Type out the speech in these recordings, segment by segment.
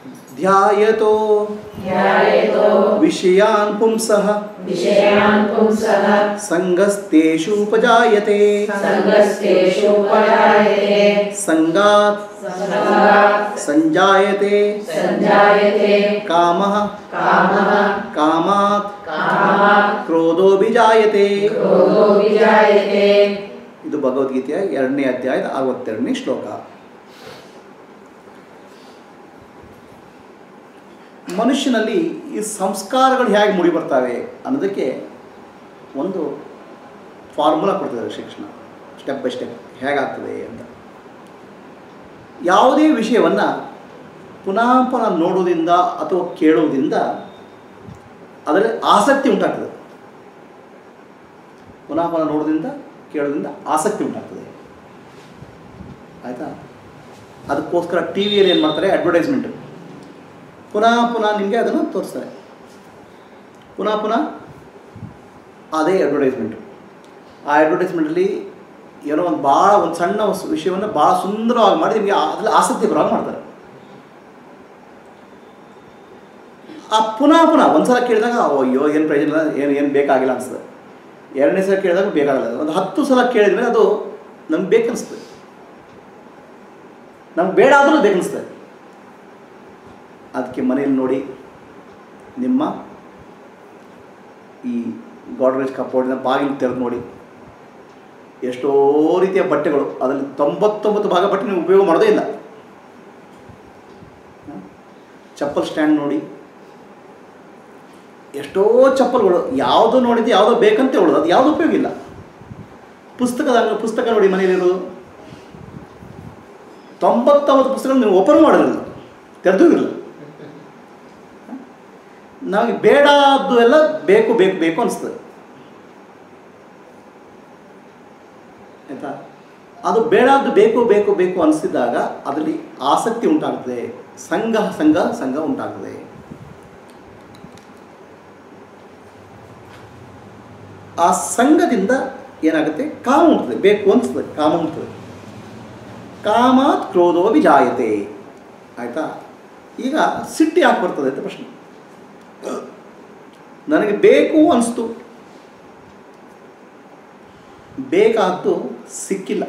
ಧ್ಯಾಯತೋ ध्यायतो ವಿಷಯಾನ್ ಪುಂಸಃ विषयान् पुंसः ಸಂಗಸ್ತೇಷೂಪಜಾಯತೆ सङ्गस्तेषुपजायते ಸಂಗಾತ್ सङ्गात् ಸಂಜಾಯತೆ सञ्जायते ಕಾಮಃ कामः ಕಾಮಾತ್ कामात् ಕ್ರೋಧೋಭಿಜಾಯತೆ क्रोधो विजायते ಇದು ಭಗವದ್ಗೀತೆಯ ಎರಡನೇ ಅಧ್ಯಾಯದ ಅರವತ್ತೆರಡನೇ ಶ್ಲೋಕ ಮನುಷ್ಯನಲ್ಲಿ ಈ ಸಂಸ್ಕಾರಗಳು ಹೇಗೆ ಮೂಡಿ ಬರ್ತವೆ ಅನ್ನೋದಕ್ಕೆ ಒಂದು ಫಾರ್ಮುಲಾ ಕೊಡ್ತಿದ್ದಾರೆ ಶಿಕ್ಷಣ ಸ್ಟೆಪ್ ಬೈ ಸ್ಟೆಪ್ ಹೇಗಾಗ್ತದೆ ಅಂತ ಯಾವುದೇ ವಿಷಯವನ್ನು ಪುನಃ ಪುನಃ ನೋಡೋದ್ರಿಂದ ಅಥವಾ ಕೇಳೋದ್ರಿಂದ ಅದರಲ್ಲಿ ಆಸಕ್ತಿ ಉಂಟಾಗ್ತದೆ ಪುನಃ ಪುನಃ ನೋಡೋದ್ರಿಂದ ಕೇಳೋದ್ರಿಂದ ಆಸಕ್ತಿ ಉಂಟಾಗ್ತದೆ ಆಯಿತಾ ಅದಕ್ಕೋಸ್ಕರ ಟಿ ವಿಯಲ್ಲಿ ಏನು ಮಾಡ್ತಾರೆ ಅಡ್ವರ್ಟೈಸ್ಮೆಂಟು ಪುನಃ ಪುನಃ ನಿಮಗೆ ಅದನ್ನು ತೋರಿಸ್ತಾರೆ ಪುನಃ ಪುನಃ ಅದೇ ಅಡ್ವರ್ಟೈಸ್ಮೆಂಟು ಆ ಅಡ್ವರ್ಟೈಸ್ಮೆಂಟಲ್ಲಿ ಏನೋ ಒಂದು ಭಾಳ ಒಂದು ಸಣ್ಣ ವಸ್- ವಿಷಯವನ್ನು ಭಾಳ ಸುಂದರವಾಗಿ ಮಾಡಿ ನಿಮಗೆ ಅದರಲ್ಲಿ ಆಸಕ್ತಿ ಬರೋ ಹಾಗೆ ಮಾಡ್ತಾರೆ ಆ ಪುನಃ ಪುನಃ ಒಂದು ಸಲ ಕೇಳಿದಾಗ ಓ, ಅಯ್ಯೋ ಏನು ಪ್ರಯೋಜನ ಇಲ್ಲ ಏನು ಏನು ಬೇಕಾಗಿಲ್ಲ ಅನಿಸ್ತದೆ ಎರಡನೇ ಸಲ ಕೇಳಿದಾಗ ಬೇಕಾಗಲ್ಲ ಒಂದು ಹತ್ತು ಸಲ ಕೇಳಿದ ಮೇಲೆ ಅದು ನಮ್ಗೆ ಬೇಕನ್ನಿಸ್ತದೆ ನಮ್ಗೆ ಬೇಡ ಆದರೂ ಬೇಕನ್ನಿಸ್ತದೆ ಅದಕ್ಕೆ ಮನೆಯಲ್ಲಿ ನೋಡಿ ನಿಮ್ಮ ಈ ಗಾಡ್ರೇಜ್ ಕಪೋರ್ಡಿನ ಬಾಗಿಲು ತೆರೆದು ನೋಡಿ ಎಷ್ಟೋ ರೀತಿಯ ಬಟ್ಟೆಗಳು ಅದರಲ್ಲಿ ತೊಂಬತ್ತೊಂಬತ್ತು ಭಾಗ ಬಟ್ಟೆ ನೀವು ಉಪಯೋಗ ಮಾಡೋದೇ ಇಲ್ಲ ಹ? ಚಪ್ಪಲ್ ಸ್ಟ್ಯಾಂಡ್ ನೋಡಿ ಎಷ್ಟೋ ಚಪ್ಪಲ್ಗಳು ಯಾವುದು ನೋಡಿದ್ದು ಯಾವುದೋ ಬೇಕಂತ ಹೇಳೋದು ಅದು ಯಾವುದು ಉಪಯೋಗ ಇಲ್ಲ ಪುಸ್ತಕದ ಅಂಗ ಪುಸ್ತಕ ನೋಡಿ ಮನೆಯಲ್ಲಿರೋದು ತೊಂಬತ್ತೊಂಬತ್ತು ಪುಸ್ತಕಗಳು ನೀವು ಓಪನ್ ಮಾಡಿರಲಿಲ್ಲ ತೆರೆದೂ ಇರಲಿಲ್ಲ ನಮಗೆ ಬೇಡದ್ದು ಎಲ್ಲ ಬೇಕು ಬೇಕು ಬೇಕು ಅನಿಸ್ತದೆ ಆಯಿತಾ ಅದು ಬೇಡದ್ದು ಬೇಕು ಬೇಕು ಬೇಕು ಅನಿಸಿದಾಗ ಅದರಲ್ಲಿ ಆಸಕ್ತಿ ಉಂಟಾಗ್ತದೆ ಸಂಘ ಸಂಘ ಸಂಘ ಉಂಟಾಗ್ತದೆ ಆ ಸಂಘದಿಂದ ಏನಾಗುತ್ತೆ ಕಾಮ ಉಂಟದೆ ಬೇಕು ಅನಿಸ್ತದೆ ಕಾಮ ಉಂಟದೆ ಕಾಮಾತ್ ಕ್ರೋಧೋ ವಿಜಾಯತೆ ಆಯಿತಾ ಈಗ ಸಿಟ್ಟು ಯಾಕೆ ಬರ್ತದೆ ಅಂತ ಪ್ರಶ್ನೆ ನನಗೆ ಬೇಕು ಅನಿಸ್ತು ಬೇಕಾದ್ದು ಸಿಕ್ಕಿಲ್ಲ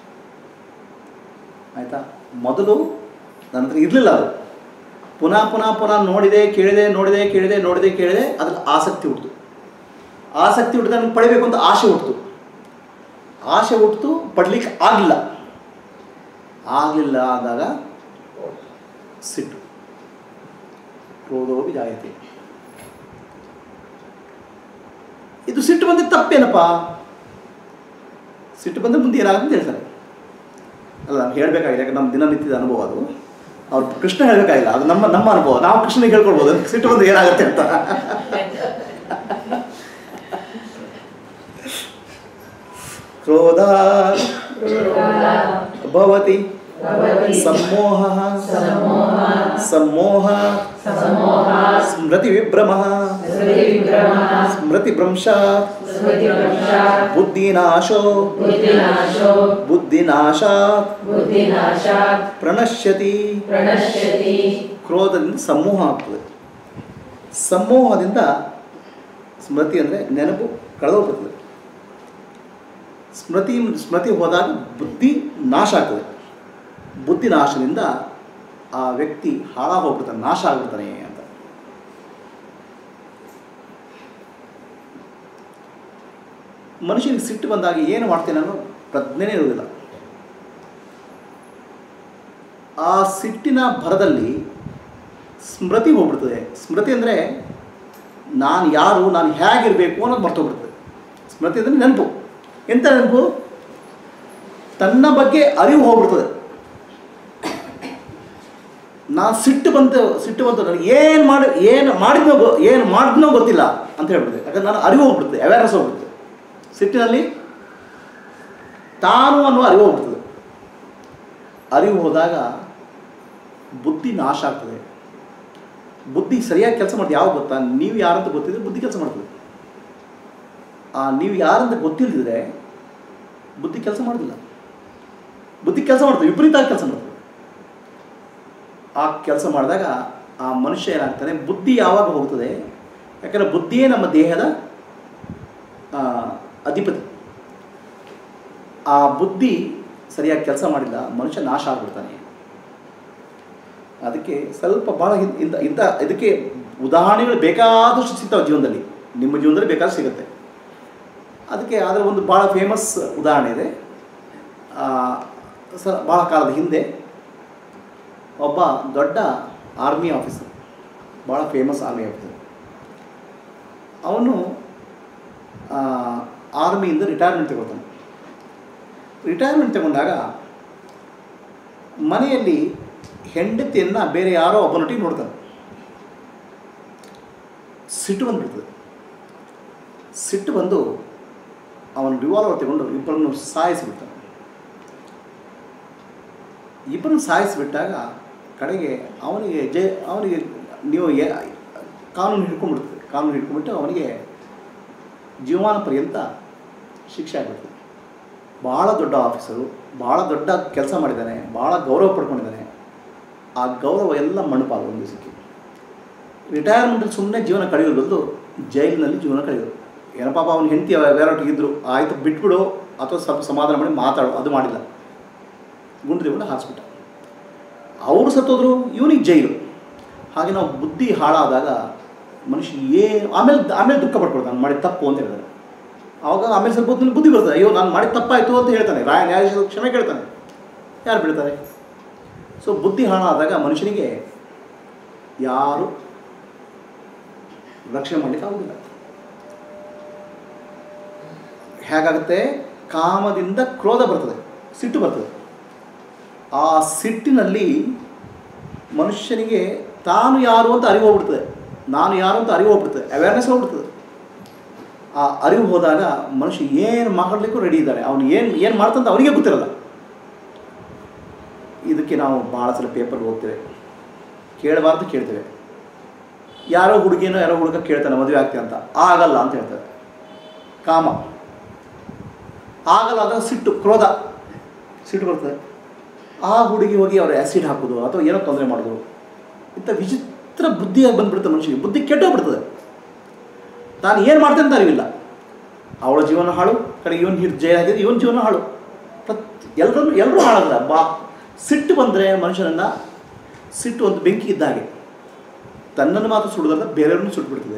ಆಯಿತಾ ಮೊದಲು ನನ್ನ ಹತ್ರ ಇರಲಿಲ್ಲ ಅದು ಪುನಃ ಪುನಃ ಪುನಃ ನೋಡಿದೆ ಕೇಳಿದೆ ನೋಡಿದೆ ಕೇಳಿದೆ ನೋಡಿದೆ ಕೇಳಿದೆ ಅದ್ರಲ್ಲಿ ಆಸಕ್ತಿ ಹುಟ್ಟಿತು ಆಸಕ್ತಿ ಹುಟ್ಟಿದ ನನಗೆ ಪಡಿಬೇಕು ಅಂತ ಆಸೆ ಹುಟ್ಟಿತು ಆಸೆ ಹುಟ್ಟಿತು ಪಡ್ಲಿಕ್ಕೆ ಆಗಲಿಲ್ಲ ಆಗಲಿಲ್ಲ ಆದಾಗ ಸಿಟ್ಟು ಕ್ರೋಧೋ ವಿಜಾಯತೆ ಇದು ಸಿಟ್ಟು ಬಂದಿದ್ದು ತಪ್ಪೇನಪ್ಪ ಸಿಟ್ಟು ಬಂದರೆ ಮುಂದೆ ಏನಾಗುತ್ತೆ ಅಂತ ಹೇಳ್ತಾರೆ ಅಲ್ಲ ನಾವು ಹೇಳಬೇಕಾಗಿಲ್ಲ ಯಾಕಂದ್ರೆ ನಮ್ಮ ದಿನನಿತ್ಯದ ಅನುಭವ ಅದು ಅವ್ರು ಕೃಷ್ಣ ಹೇಳಬೇಕಾಗಿಲ್ಲ ಅದು ನಮ್ಮ ನಮ್ಮ ಅನುಭವ ನಾವು ಕೃಷ್ಣನಿಗೆ ಹೇಳ್ಕೊಳ್ಬೋದು ಸಿಟ್ಟು ಬಂದು ಏನಾಗುತ್ತೆ ಅಂತ ಕ್ರೋಧ ಭವತಿ भवति सम्मोह सम्मोहः सम्मोह सम्मोहात् स्मृतिविभ्रमः स्मृतिविभ्रमः स्मृतिभ्रंशात् स्मृतिभ्रंशात् बुद्धिनाशो बुद्धिनाशो बुद्धिनाशात् बुद्धिनाशात् ಪ್ರಣಶ್ಯತಿ प्रणश्यति ಕ್ರೋಧದಿಂದ ಸಮೂಹ ಆಗ್ತದೆ ಸಮೂಹದಿಂದ ಸ್ಮೃತಿ ಅಂದರೆ ನೆನಪು ಕಳೆದೋಗ್ತದೆ ಸ್ಮೃತಿ ಸ್ಮೃತಿ ಹೋದಾಗ ಬುದ್ಧಿ ನಾಶ ಆಗ್ತದೆ ಬುದ್ಧಿ ನಾಶದಿಂದ ಆ ವ್ಯಕ್ತಿ ಹಾಳಾಗೋಗ್ಬಿಡ್ತಾನೆ ನಾಶ ಆಗ್ಬಿಡ್ತಾನೆ ಅಂತ ಮನುಷ್ಯನಿಗೆ ಸಿಟ್ಟು ಬಂದಾಗ ಏನು ಮಾಡ್ತೇನೆ ಅನ್ನೋ ಪ್ರಜ್ಞೆನೇ ಇರುವುದಿಲ್ಲ ಆ ಸಿಟ್ಟಿನ ಭರದಲ್ಲಿ ಸ್ಮೃತಿ ಹೋಗ್ಬಿಡ್ತದೆ ಸ್ಮೃತಿ ಅಂದರೆ ನಾನು ಯಾರು ನಾನು ಹೇಗಿರಬೇಕು ಅನ್ನೋದು ಮರ್ತೋಗ್ಬಿಡ್ತದೆ ಸ್ಮೃತಿ ಅಂದರೆ ನೆನಪು ಎಂಥ ನೆನಪು ತನ್ನ ಬಗ್ಗೆ ಅರಿವು ಹೋಗ್ಬಿಡ್ತದೆ ನಾನು ಸಿಟ್ಟು ಬಂತು ಸಿಟ್ಟು ಬಂತು ನನಗೆ ಏನು ಮಾಡಿ ಏನು ಮಾಡಿದ್ನೋ ಗೊ ಏನು ಮಾಡಿದ್ನೋ ಗೊತ್ತಿಲ್ಲ ಅಂತ ಹೇಳ್ಬಿಡ್ತದೆ ಯಾಕಂದ್ರೆ ನಾನು ಅರಿವು ಹೋಗ್ಬಿಡ್ತದೆ ಅವೇರ್ನೆಸ್ ಹೋಗ್ಬಿಡ್ತದೆ ಸಿಟ್ಟಿನಲ್ಲಿ ತಾನು ಅನ್ನುವ ಅರಿವು ಹೋಗ್ಬಿಡ್ತದೆ ಅರಿವು ಹೋದಾಗ ಬುದ್ಧಿ ನಾಶ ಆಗ್ತದೆ ಬುದ್ಧಿ ಸರಿಯಾಗಿ ಕೆಲಸ ಮಾಡ್ತದೆ ಯಾವ ಗೊತ್ತಾ ನೀವು ಯಾರಂತ ಗೊತ್ತಿದ್ರೆ ಬುದ್ಧಿ ಕೆಲಸ ಮಾಡ್ತದೆ ಆ ನೀವು ಯಾರಂತ ಗೊತ್ತಿಲ್ಲದಿದ್ರೆ ಬುದ್ಧಿ ಕೆಲಸ ಮಾಡೋದಿಲ್ಲ ಬುದ್ಧಿ ಕೆಲಸ ಮಾಡ್ತದೆ ವಿಪರೀತ ಕೆಲಸ ಮಾಡ್ತದೆ ಆ ಕೆಲಸ ಮಾಡಿದಾಗ ಆ ಮನುಷ್ಯ ಏನಾಗ್ತಾನೆ ಬುದ್ಧಿ ಯಾವಾಗ ಹೋಗ್ತದೆ ಯಾಕಂದರೆ ಬುದ್ಧಿಯೇ ನಮ್ಮ ದೇಹದ ಆ, ಅಧಿಪತಿ ಆ ಬುದ್ಧಿ ಸರಿಯಾಗಿ ಕೆಲಸ ಮಾಡಿಲ್ಲ ಮನುಷ್ಯ ನಾಶ ಆಗ್ಬಿಡ್ತಾನೆ ಅದಕ್ಕೆ ಸ್ವಲ್ಪ ಭಾಳ ಹಿಂ- ಇಂಥ ಇಂಥ ಇದಕ್ಕೆ ಉದಾಹರಣೆಗಳು ಬೇಕಾದಷ್ಟು ಸಿಗ್ತಾವೆ ಜೀವನದಲ್ಲಿ ನಿಮ್ಮ ಜೀವನದಲ್ಲಿ ಬೇಕಾದಷ್ಟು ಸಿಗುತ್ತೆ ಅದಕ್ಕೆ ಅದರ ಒಂದು ಭಾಳ ಫೇಮಸ್ ಉದಾಹರಣೆ ಇದೆ ಆ, ಸ ಭಾಳ ಕಾಲದ ಹಿಂದೆ ಒಬ್ಬ ದೊಡ್ಡ ಆರ್ಮಿ ಆಫೀಸರ್ ಭಾಳ ಫೇಮಸ್ ಆರ್ಮಿ ಆಫೀಸರ್ ಅವನು ಆ, ಆರ್ಮಿಯಿಂದ ರಿಟೈರ್ಮೆಂಟ್ ತಗೊಳ್ತಾನೆ ರಿಟೈರ್ಮೆಂಟ್ ತಗೊಂಡಾಗ ಮನೆಯಲ್ಲಿ ಹೆಂಡತಿಯನ್ನು ಬೇರೆ ಯಾರೋ ಒಬ್ಬನೊಟ್ಟಿಗೆ ನೋಡ್ತಾನೆ ಸಿಟ್ಟು ಬಂದುಬಿಡ್ತದೆ ಸಿಟ್ಟು ಬಂದು ಅವನು ರಿವಾಲ್ವರ್ ತಗೊಂಡು ಇಬ್ಬರನ್ನು ಸಾಯಿಸಿಬಿಡ್ತಾನೆ ಇಬ್ಬರನ್ನು ಸಾಯಿಸಿಬಿಟ್ಟಾಗ ಕಡೆಗೆ ಅವನಿಗೆ ಜೈ ಅವನಿಗೆ ನೀವು ಏ ಕಾನೂನು ಹಿಡ್ಕೊಂಡ್ಬಿಡ್ತದೆ ಕಾನೂನು ಹಿಡ್ಕೊಂಡ್ಬಿಟ್ಟು ಅವನಿಗೆ ಜೀವಮಾನ ಪರ್ಯಂತ ಶಿಕ್ಷೆ ಆಗಿಬಿಡ್ತದೆ ಭಾಳ ದೊಡ್ಡ ಆಫೀಸರು ಭಾಳ ದೊಡ್ಡ ಕೆಲಸ ಮಾಡಿದ್ದಾನೆ ಭಾಳ ಗೌರವ ಪಡ್ಕೊಂಡಿದ್ದಾನೆ ಆ ಗೌರವ ಎಲ್ಲ ಮಣ್ಣುಪಾಲು ಒಂದು ದಿವಸಕ್ಕೆ ರಿಟೈರ್ಮೆಂಟಲ್ಲಿ ಸುಮ್ಮನೆ ಜೀವನ ಕಳೆಯೋದು ಬದಲು ಜೈಲಿನಲ್ಲಿ ಜೀವನ ಕಳೆಯೋದು ಏನಪ್ಪ ಅವ್ನ ಹೆಂಡತಿ ಬೇರೆಯೊಟ್ಟಿಗೆ ಇದ್ದರು ಆಯಿತು ಬಿಟ್ಬಿಡು ಅಥವಾ ಸ್ವಲ್ಪ ಸಮಾಧಾನ ಮಾಡಿ ಮಾತಾಡು ಅದು ಮಾಡಿಲ್ಲ ಗುಂಡು ದೇವನ್ನ ಹಾರಿಸ್ಬಿಟ್ಟ ಅವರು ಸತ್ತೋದ್ರು ಇವನಿಗೆ ಜೈಲು ಹಾಗೆ ನಾವು ಬುದ್ಧಿ ಹಾಳಾದಾಗ ಮನುಷ್ಯ ಏನು ಆಮೇಲೆ ಆಮೇಲೆ ದುಃಖ ಪಡ್ಕೊಳ್ತಾನೆ ನಾನು ಮಾಡಿದ ತಪ್ಪು ಅಂತ ಹೇಳ್ತಾರೆ ಆವಾಗ ಆಮೇಲೆ ಸ್ವಲ್ಪ ಹೊತ್ತಿನಲ್ಲಿ ಬುದ್ಧಿ ಬರ್ತದೆ ಅಯ್ಯೋ ನಾನು ಮಾಡಿದ ತಪ್ಪಾಯಿತು ಅಂತ ಹೇಳ್ತಾನೆ ರಾಯ ನ್ಯಾಯಾಧೀಶ ಕ್ಷಮೆ ಕೇಳ್ತಾನೆ ಯಾರು ಬಿಡ್ತಾರೆ ಸೊ ಬುದ್ಧಿ ಹಾಳಾದಾಗ ಮನುಷ್ಯನಿಗೆ ಯಾರು ರಕ್ಷಣೆ ಮಾಡಲಿಕ್ಕೆ ಆಗೋದಿಲ್ಲ ಹೇಗಾಗುತ್ತೆ ಕಾಮದಿಂದ ಕ್ರೋಧ ಬರ್ತದೆ ಸಿಟ್ಟು ಬರ್ತದೆ ಆ ಸಿಟ್ಟಿನಲ್ಲಿ ಮನುಷ್ಯನಿಗೆ ತಾನು ಯಾರು ಅಂತ ಅರಿವು ಹೋಗ್ಬಿಡ್ತದೆ ನಾನು ಯಾರು ಅಂತ ಅರಿವು ಹೋಗ್ಬಿಡ್ತದೆ ಅವೇರ್ನೆಸ್ ಹೋಗ್ಬಿಡ್ತದೆ ಆ ಅರಿವು ಹೋದಾಗ ಮನುಷ್ಯ ಏನು ಮಾಡಲಿಕ್ಕೂ ರೆಡಿ ಇದ್ದಾನೆ ಅವನು ಏನು ಏನು ಮಾಡ್ತಂತ ಅವನಿಗೆ ಗೊತ್ತಿರಲ್ಲ ಇದಕ್ಕೆ ನಾವು ಭಾಳ ಸಲ ಪೇಪರ್ ಓದ್ತೇವೆ ಕೇಳಬಾರ್ದು ಕೇಳ್ತೇವೆ ಯಾರೋ ಹುಡುಗಿನೋ ಯಾರೋ ಹುಡುಗ ಕೇಳ್ತಾನೆ ಮದುವೆ ಆಗ್ತೀಯ ಅಂತ ಆಗಲ್ಲ ಅಂತ ಹೇಳ್ತಾರೆ ಕಾಮ ಆಗಲ್ಲ ಅದಾಗ ಸಿಟ್ಟು ಕ್ರೋಧ ಸಿಟ್ಟು ಬರ್ತದೆ ಆ ಹುಡುಗಿ ಹೋಗಿ ಅವ್ರು ಆ್ಯಸಿಡ್ ಹಾಕೋದು ಅಥವಾ ಏನೋ ತೊಂದರೆ ಮಾಡೋದು ಇಂಥ ವಿಚಿತ್ರ ಬುದ್ಧಿಯಾಗಿ ಬಂದ್ಬಿಡುತ್ತೆ ಮನುಷ್ಯನಿಗೆ ಬುದ್ಧಿ ಕೆಟ್ಟೋಗ್ಬಿಡ್ತದೆ ತಾನು ಏನು ಮಾಡ್ತೇನೆ ಅಂತ ಅರಿವಿಲ್ಲ ಅವಳ ಜೀವನ ಹಾಳು ಕಡೆ ಇವನ್ ಹಿಡಿದು ಜಯ ಆಗಿದೆ ಇವನ್ ಜೀವನ ಹಾಳು ಪ್ರತಿ ಎಲ್ಲರೂ ಎಲ್ಲರೂ ಹಾಳಾದ್ರೆ ಬಾ ಸಿಟ್ಟು ಬಂದರೆ ಮನುಷ್ಯನನ್ನು ಸಿಟ್ಟು ಒಂದು ಬೆಂಕಿ ಇದ್ದಾಗೆ ತನ್ನನ್ನು ಮಾತ್ರ ಸುಡುವುದಲ್ಲ ಬೇರೆಯವ್ರನ್ನೂ ಸುಟ್ಬಿಡ್ತದೆ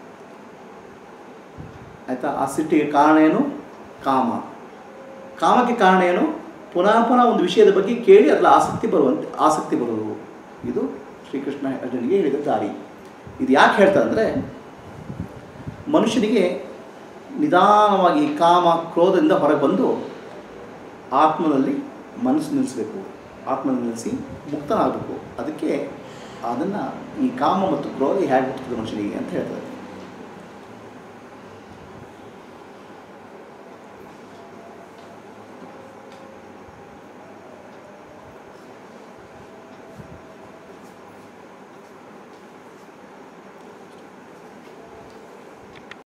ಆಯಿತಾ ಆ ಸಿಟ್ಟಿಗೆ ಕಾರಣ ಏನು ಕಾಮ ಕಾಮಕ್ಕೆ ಕಾರಣ ಏನು ಪುನಃ ಪುನಃ ಒಂದು ವಿಷಯದ ಬಗ್ಗೆ ಕೇಳಿ ಅದರ ಆಸಕ್ತಿ ಬರುವಂತೆ ಆಸಕ್ತಿ ಬರುವುದು ಇದು ಶ್ರೀಕೃಷ್ಣ ಅರ್ಜುನಿಗೆ ಹೇಳಿದ ದಾರಿ ಇದು ಯಾಕೆ ಹೇಳ್ತಾರೆ ಅಂದರೆ ಮನುಷ್ಯನಿಗೆ ನಿಧಾನವಾಗಿ ಕಾಮ ಕ್ರೋಧದಿಂದ ಹೊರಗೆ ಬಂದು ಆತ್ಮನಲ್ಲಿ ಮನಸ್ಸು ನಿಲ್ಲಿಸಬೇಕು ಆತ್ಮನಲ್ಲಿ ನಿಲ್ಲಿಸಿ ಮುಕ್ತನಾಗಬೇಕು ಅದಕ್ಕೆ ಅದನ್ನು ಈ ಕಾಮ ಮತ್ತು ಕ್ರೋಧ ಹೇಗೆ ಹುಟ್ಟುತ್ತದೆ ಮನುಷ್ಯನಿಗೆ ಅಂತ ಹೇಳ್ತಾರೆ